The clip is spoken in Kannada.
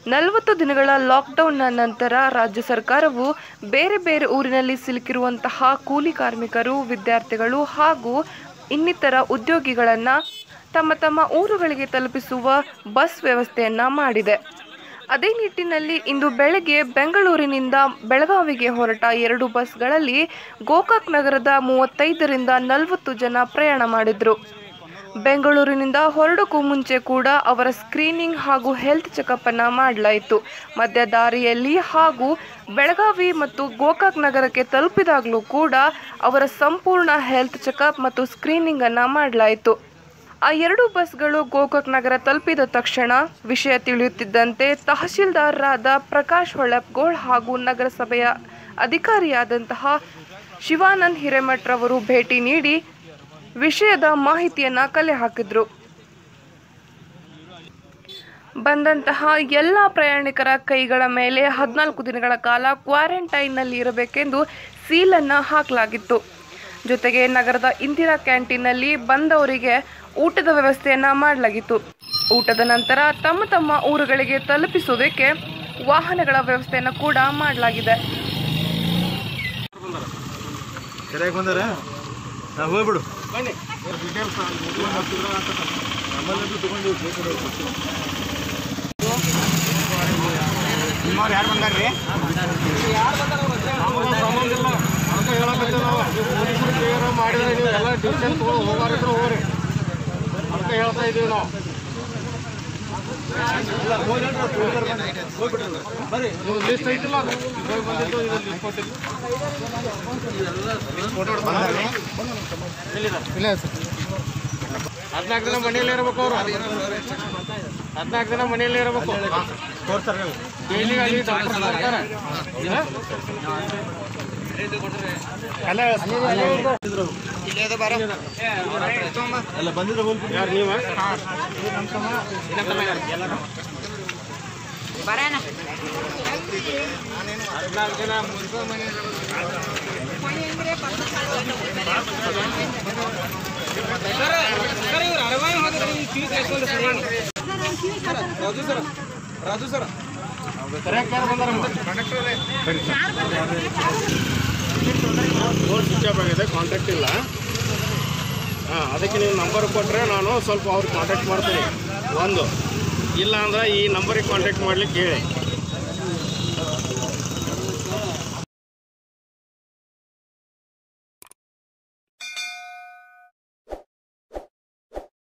ನಲವತ್ತು ದಿನಗಳ ಲಾಕ್ಡೌನ್ನ ನಂತರ ರಾಜ್ಯ ಸರ್ಕಾರವು ಬೇರೆ ಬೇರೆ ಊರಿನಲ್ಲಿ ಸಿಲುಕಿರುವಂತಹ ಕೂಲಿ ಕಾರ್ಮಿಕರು ವಿದ್ಯಾರ್ಥಿಗಳು ಹಾಗೂ ಇನ್ನಿತರ ಉದ್ಯೋಗಿಗಳನ್ನು ತಮ್ಮ ತಮ್ಮ ಊರುಗಳಿಗೆ ತಲುಪಿಸುವ ಬಸ್ ವ್ಯವಸ್ಥೆಯನ್ನ ಮಾಡಿದೆ ಅದೇ ನಿಟ್ಟಿನಲ್ಲಿ ಇಂದು ಬೆಳಗ್ಗೆ ಬೆಂಗಳೂರಿನಿಂದ ಬೆಳಗಾವಿಗೆ ಹೊರಟ ಎರಡು ಬಸ್ಗಳಲ್ಲಿ ಗೋಕಾಕ್ ನಗರದ ಮೂವತ್ತೈದರಿಂದ ನಲವತ್ತು ಜನ ಪ್ರಯಾಣ ಮಾಡಿದ್ರು ಬೆಂಗಳೂರಿನಿಂದ ಹೊರಡಕ್ಕೂ ಮುಂಚೆ ಕೂಡ ಅವರ ಸ್ಕ್ರೀನಿಂಗ್ ಹಾಗೂ ಹೆಲ್ತ್ ಚೆಕಪ್ ಅನ್ನ ಮಾಡಲಾಯಿತು ಮಧ್ಯ ದಾರಿಯಲ್ಲಿ ಹಾಗೂ ಬೆಳಗಾವಿ ಮತ್ತು ಗೋಕಾಕ್ ನಗರಕ್ಕೆ ತಲುಪಿದಾಗಲೂ ಕೂಡ ಅವರ ಸಂಪೂರ್ಣ ಹೆಲ್ತ್ ಚೆಕಪ್ ಮತ್ತು ಸ್ಕ್ರೀನಿಂಗ್ ಅನ್ನ ಮಾಡಲಾಯಿತು ಆ ಎರಡು ಬಸ್ಗಳು ಗೋಕಾಕ್ ನಗರ ತಲುಪಿದ ತಕ್ಷಣ ವಿಷಯ ತಿಳಿಯುತ್ತಿದ್ದಂತೆ ತಹಶೀಲ್ದಾರರಾದ ಪ್ರಕಾಶ್ ಹೊಳಪ್ಗೋಳ್ ಹಾಗೂ ನಗರಸಭೆಯ ಅಧಿಕಾರಿಯಾದಂತಹ ಶಿವಾನಂದ್ ಹಿರೇಮಠ್ ರವರು ಭೇಟಿ ನೀಡಿ ವಿಷಯದ ಮಾಹಿತಿಯನ್ನ ಕಲೆ ಹಾಕಿದ್ರು ಬಂದಂತಹ ಎಲ್ಲ ಪ್ರಯಾಣಿಕರ ಕೈಗಳ ಮೇಲೆ ಹದಿನಾಲ್ಕು ದಿನಗಳ ಕಾಲ ಕ್ವಾರಂಟೈನ್ನಲ್ಲಿ ಇರಬೇಕೆಂದು ಸೀಲನ್ನು ಹಾಕಲಾಗಿತ್ತು ಜೊತೆಗೆ ನಗರದ ಇಂದಿರಾ ಕ್ಯಾಂಟೀನ್ನಲ್ಲಿ ಬಂದವರಿಗೆ ಊಟದ ವ್ಯವಸ್ಥೆಯನ್ನ ಮಾಡಲಾಗಿತ್ತು ಊಟದ ನಂತರ ತಮ್ಮ ತಮ್ಮ ಊರುಗಳಿಗೆ ತಲುಪಿಸುವುದಕ್ಕೆ ವಾಹನಗಳ ವ್ಯವಸ್ಥೆಯನ್ನು ಕೂಡ ಮಾಡಲಾಗಿದೆ ಸರಿಯಾಗಿ ಬಂದಾರ ನಾ ಹೋಗ್ಬಿಡು ನಿಮ್ಮವ್ರು ಯಾರು ಬಂದಾರ್ರಿ ಅಂತ ಹೇಳಕತ್ತೀವಿ ನಾವು ಪೊಲೀಸರು ಕ್ಲಿಯರ್ ಮಾಡಿದ್ರೆ ನೀವು ಎಲ್ಲ ಡಿಸಿಷನ್ ತಗೊಂಡು ಹೋಗಾರಿದ್ರು ಹೋಗ್ರಿ ಅಂತ ಹೇಳ್ತಾ ಇದೀವಿ ನಾವು ನೀವು ಲಿಸ್ಟ್ ಐತಿಲ್ಲ ಅದು ಹೋಗಿ ಬಂದಿದ್ದು ಇದು ಲಿಸ್ಟ್ ಕೊಟ್ಟಿದ್ದು ಹದಿನಾಲ್ಕು ದಿನ ಮನೆಯಲ್ಲೇ ಇರ್ಬೇಕು ಅವರು ಹದಿನಾಲ್ಕು ದಿನ ಮನೆಯಲ್ಲೇ ಇರಬೇಕು ತೋರ್ತಾರೆ ಡೈಲಿ ಅಲ್ಲಿ ಡಾಕ್ಟರ್ ಬರ್ತಾರೆ ಹಾ? ಎಲ್ಲ ಬಂದಿದ್ರೆ ಹೋಗ್ಬಿಟ್ಟು ಯಾರು ನೀವ ಹದಿನಾಲ್ಕು ದಿನ ಮುಗಿಸೋ ಮನೆಯಲ್ಲಿ ಸರಿಯಾಗಿ ಯಾರು ಬಂದಾರ ಫೋನ್ ಸ್ವಿಚ್ ಆಫ್ ಆಗಿದೆ ಕಾಂಟ್ಯಾಕ್ಟ್ ಇಲ್ಲ ಹಾಂ ಅದಕ್ಕೆ ನೀವು ನಂಬರ್ ಕೊಟ್ಟರೆ ನಾನು ಸ್ವಲ್ಪ ಅವ್ರಿಗೆ ಕಾಂಟ್ಯಾಕ್ಟ್ ಮಾಡ್ತೀನಿ ಒಂದು ಇಲ್ಲ ಅಂದ್ರೆ ಈ ನಂಬರಿಗೆ ಕಾಂಟ್ಯಾಕ್ಟ್ ಮಾಡ್ಲಿಕ್ಕೆ ಹೇಳಿ